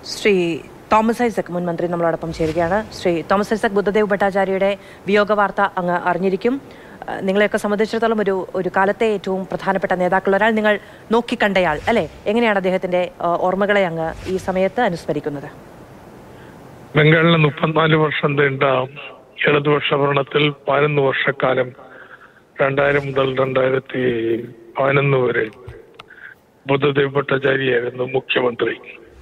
ശ്രീ തോമസ് ഐസക് മുൻ മന്ത്രി നമ്മളോടൊപ്പം ചേരുകയാണ് ശ്രീ തോമസ് ഐസക് ബുദ്ധദേവ് ഭട്ടാചാര്യയുടെ വിയോഗ വാർത്ത അങ്ങ് അറിഞ്ഞിരിക്കും അഹ് നിങ്ങളെയൊക്കെ സംബന്ധിച്ചിടത്തോളം ഒരു ഒരു കാലത്തെ ഏറ്റവും പ്രധാനപ്പെട്ട നേതാക്കൾ ഒരാൾ നിങ്ങൾ നോക്കിക്കണ്ടയാൾ അല്ലെ എങ്ങനെയാണ് അദ്ദേഹത്തിന്റെ അഹ് ഓർമ്മകളെ അങ്ങ് ഈ സമയത്ത് അനുസ്മരിക്കുന്നത് ബംഗാളിലെ മുപ്പത്തിനാല് വർഷം നീണ്ട ഇടതുപക്ഷ ഭരണത്തിൽ പതിനൊന്ന് വർഷക്കാലം രണ്ടായിരം മുതൽ രണ്ടായിരത്തി പതിനൊന്ന് വരെ ബുദ്ധദേവ് ഭട്ടാചാര്യായിരുന്നു മുഖ്യമന്ത്രി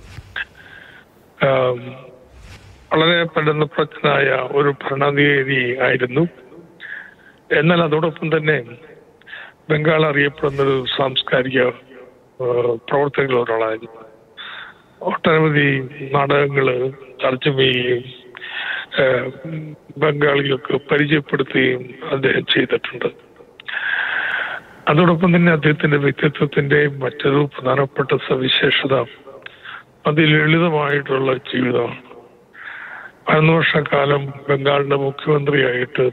ആം, വളരെ പ്രചനായ ഒരു ഭരണാധികാരി ആയിരുന്നു എന്നാൽ അതോടൊപ്പം തന്നെ ബംഗാൾ അറിയപ്പെടുന്ന ഒരു സാംസ്കാരിക ആ, പ്രവർത്തകരിൽ ഒരാളായിരുന്നു ഒട്ടനവധി നാടകങ്ങള് തർജ്ജമ ചെയ്യുകയും ഏഹ്, ബംഗാളികൾക്ക് പരിചയപ്പെടുത്തുകയും അദ്ദേഹം ചെയ്തിട്ടുണ്ട് അതോടൊപ്പം തന്നെ അദ്ദേഹത്തിന്റെ വ്യക്തിത്വത്തിന്റെ മറ്റൊരു പ്രധാനപ്പെട്ട സവിശേഷത അതിലളിതമായിട്ടുള്ള ജീവിതമാണ് പതിനൊന്ന് വർഷക്കാലം ബംഗാളിന്റെ മുഖ്യമന്ത്രിയായിട്ട്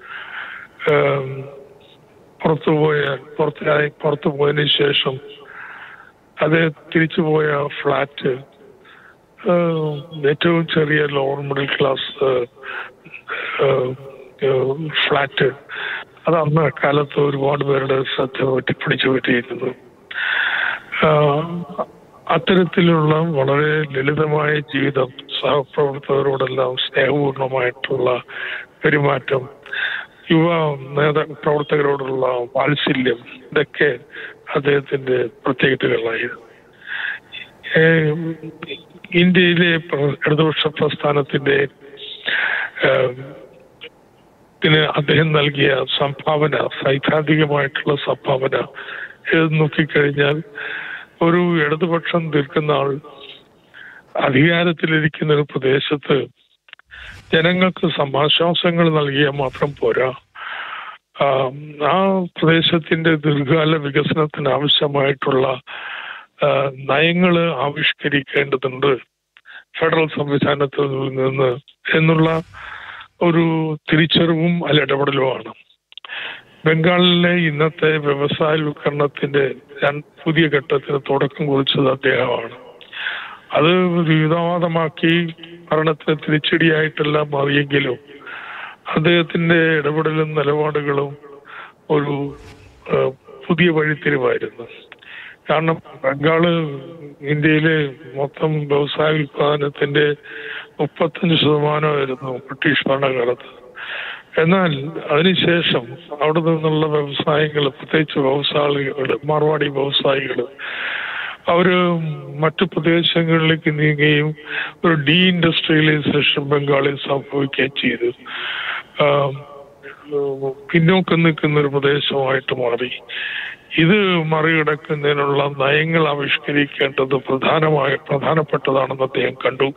ഏഹ്, പുറത്തുപോയ പുറത്തായി പുറത്തു പോയതിനു ശേഷം അത് തിരിച്ചുപോയ ഫ്ലാറ്റ് ഏഹ്, ഏറ്റവും ചെറിയ ലോവർ മിഡിൽ ക്ലാസ് ഏഹ്, ഏഹ്, ഫ്ലാറ്റ് അത് അന്ന് കാലത്ത് ഒരുപാട് പേരുടെ ശ്രദ്ധ പറ്റി പിടിച്ചു പറ്റിയിരുന്നു ആഹ്, അത്തരത്തിലുള്ള വളരെ ലളിതമായ ജീവിതം സഹപ്രവർത്തകരോടെല്ലാം സ്നേഹപൂർണമായിട്ടുള്ള പെരുമാറ്റം യുവ നേതാ പ്രവർത്തകരോടുള്ള വാത്സല്യം ഇതൊക്കെ അദ്ദേഹത്തിന്റെ പ്രത്യേകതകളായിരുന്നു ഏഹ് ഇന്ത്യയിലെ പ്ര- ഇടതുപക്ഷ പ്രസ്ഥാനത്തിന്റെ ഏഹ്, ത്തിന് അദ്ദേഹം നൽകിയ സംഭാവന സൈദ്ധാന്തികമായിട്ടുള്ള സംഭാവന ഇത് നോക്കിക്കഴിഞ്ഞാൽ ഒരു ഇടതുപക്ഷം തീർക്കുന്ന ആൾ അധികാരത്തിലിരിക്കുന്ന ഒരു പ്രദേശത്ത് ജനങ്ങൾക്ക് സമാശ്വാസങ്ങൾ നൽകിയാൽ മാത്രം പോരാ ആ, ആ പ്രദേശത്തിന്റെ ദീർഘകാല വികസനത്തിന് ആവശ്യമായിട്ടുള്ള ആ, നയങ്ങള് ആവിഷ്കരിക്കേണ്ടതുണ്ട് ഫെഡറൽ സംവിധാനത്തിൽ നിന്ന് എന്നുള്ള ഒരു തിരിച്ചറിവും അല്ല ഇടപെടലുമാണ് ബംഗാളിലെ ഇന്നത്തെ വ്യവസായവൽക്കരണത്തിന്റെ രണ്ട് പുതിയ ഘട്ടത്തിന് തുടക്കം കുറിച്ചത് അദ്ദേഹമാണ് അത് വിഹിതവാദമാക്കി ഭരണത്തിന് തിരിച്ചടിയായിട്ടെല്ലാം മാറിയെങ്കിലും അദ്ദേഹത്തിന്റെ ഇടപെടലും നിലപാടുകളും ഒരു ഏഹ്, പുതിയ വഴിത്തിരിവായിരുന്നു കാരണം ബംഗാള് ഇന്ത്യയിലെ മൊത്തം വ്യവസായ ഉൽപാദനത്തിന്റെ മുപ്പത്തഞ്ച് ശതമാനമായിരുന്നു ബ്രിട്ടീഷ് ഭരണകാലത്ത് എന്നാൽ അതിനുശേഷം അവിടെ നിന്നുള്ള വ്യവസായങ്ങൾ പ്രത്യേകിച്ച് വ്യവസായികൾ മാർവാടി വ്യവസായികൾ അവര് മറ്റു പ്രദേശങ്ങളിലേക്ക് നീങ്ങുകയും ഒരു ഡീ ഇൻഡസ്ട്രിയലൈസേഷൻ ബംഗാളിൽ സംഭവിക്കുകയും ചെയ്തു ആം, പിന്നോക്കം നിൽക്കുന്ന ഒരു പ്രദേശമായിട്ട് മാറി ഇത് മറികടക്കുന്നതിനുള്ള നയങ്ങൾ ആവിഷ്കരിക്കേണ്ടത് പ്രധാനമായ പ്രധാനപ്പെട്ടതാണെന്ന് അദ്ദേഹം കണ്ടു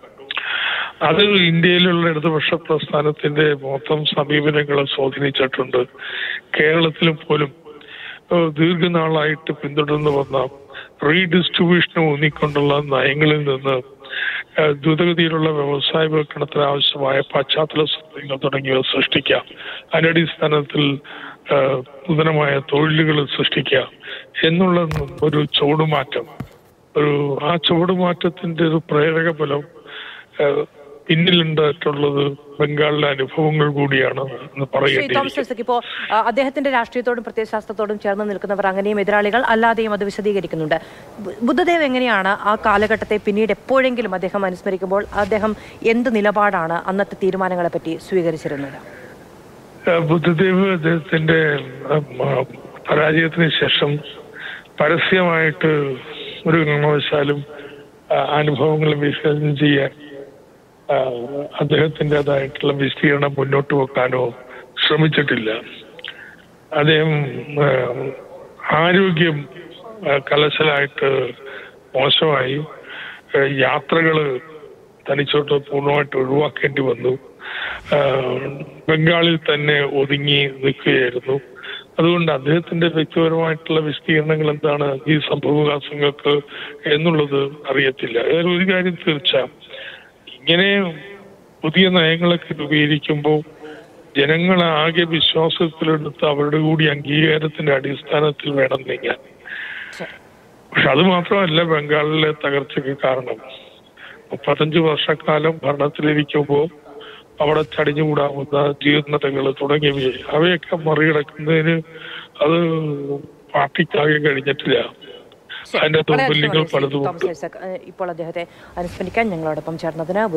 അത് ഇന്ത്യയിലുള്ള ഇടതുപക്ഷ പ്രസ്ഥാനത്തിന്റെ മൊത്തം സമീപനങ്ങളെ സ്വാധീനിച്ചിട്ടുണ്ട് കേരളത്തിലും പോലും ഏഹ് ദീർഘനാളായിട്ട് പിന്തുടർന്നു വന്ന റീഡിസ്ട്രിബ്യൂഷന് ഊന്നിക്കൊണ്ടുള്ള നയങ്ങളിൽ നിന്ന് ഏഹ് ദ്രുതഗതിയിലുള്ള വ്യവസായവൽക്കരണത്തിന് ആവശ്യമായ പശ്ചാത്തല സൗകര്യങ്ങൾ തുടങ്ങിയവ സൃഷ്ടിക്കാം അതിനടിസ്ഥാനത്തിൽ ഏഹ് നൂതനമായ തൊഴിലുകൾ സൃഷ്ടിക്കാം എന്നുള്ള ഒരു ചുവടുമാറ്റം ഒരു ആ ചുവടുമാറ്റത്തിന്റെ ഒരു പ്രേരക ഫലം ഏഹ് പിന്നിലുണ്ടായിട്ടുള്ളത് ബംഗാളിലെ അനുഭവങ്ങൾ കൂടിയാണ് എന്ന് ശ്രീ പറയേണ്ടി തോമസ് ഐസക് ഇപ്പോ ആ, അദ്ദേഹത്തിന്റെ രാഷ്ട്രീയത്തോടും പ്രത്യയശാസ്ത്രത്തോടും ചേർന്ന് നിൽക്കുന്നവർ അങ്ങനെയും എതിരാളികൾ അല്ലാതെയും അത് വിശദീകരിക്കുന്നുണ്ട് ബു- ബുദ്ധദേവ് എങ്ങനെയാണ് ആ കാലഘട്ടത്തെ പിന്നീട് എപ്പോഴെങ്കിലും അദ്ദേഹം അനുസ്മരിക്കുമ്പോൾ അദ്ദേഹം എന്ത് നിലപാടാണ് അന്നത്തെ തീരുമാനങ്ങളെ പറ്റി സ്വീകരിച്ചിരുന്നത് ഏഹ് ബുദ്ധദേവ് അദ്ദേഹത്തിന്റെ ഉം, ആ, പരാജയത്തിന് ശേഷം പരസ്യമായിട്ട് ഒരു കാരണവശാലും ആ, അനുഭവങ്ങൾ വിശകലനം ചെയ്യാൻ ആ, അദ്ദേഹത്തിൻ്റെതായിട്ടുള്ള വിസ്തീർണം മുന്നോട്ട് വെക്കാനോ ശ്രമിച്ചിട്ടില്ല അദ്ദേഹം ആ, ആരോഗ്യം ആ, കലശലായിട്ട് മോശമായി ആ, യാത്രകള് തനിച്ചോട്ട് പൂർണ്ണമായിട്ട് ഒഴിവാക്കേണ്ടി വന്നു ആ, ബംഗാളിൽ തന്നെ ഒതുങ്ങി നിൽക്കുകയായിരുന്നു അതുകൊണ്ട് അദ്ദേഹത്തിന്റെ വ്യക്തിപരമായിട്ടുള്ള വിസ്തീർണങ്ങൾ എന്താണ് ഈ സംഭവവികാസങ്ങൾക്ക് എന്നുള്ളത് അറിയത്തില്ല ഏതായാലും ഒരു കാര്യം തീർച്ച ഇങ്ങനെ പുതിയ നയങ്ങളൊക്കെ രൂപീകരിക്കുമ്പോൾ ജനങ്ങളെ ആകെ വിശ്വാസത്തിലെടുത്ത് അവരുടെ കൂടി അംഗീകാരത്തിന്റെ അടിസ്ഥാനത്തിൽ വേണം നീങ്ങാൻ പക്ഷെ അത് മാത്രമല്ല ബംഗാളിലെ തകർച്ചയ്ക്ക് കാരണം മുപ്പത്തഞ്ച് വർഷക്കാലം ഭരണത്തിലിരിക്കുമ്പോൾ അവിടെ ചടിഞ്ഞുകൂടാവുന്ന ജീർണതകൾ തുടങ്ങിയവയെ അവയൊക്കെ മറികടക്കുന്നതിന് അത് പാർട്ടിക്കാകെ കഴിഞ്ഞിട്ടില്ല ശരി. അതിന്റെ വളരെ ദൗർബല്യങ്ങൾ നന്ദി, ശ്രീ പലതുമുണ്ട് തോമസ് ഐസക് ഏഹ് ഇപ്പോൾ അദ്ദേഹത്തെ അനുസ്മരിക്കാൻ ഞങ്ങളോടൊപ്പം ചേർന്നതിന്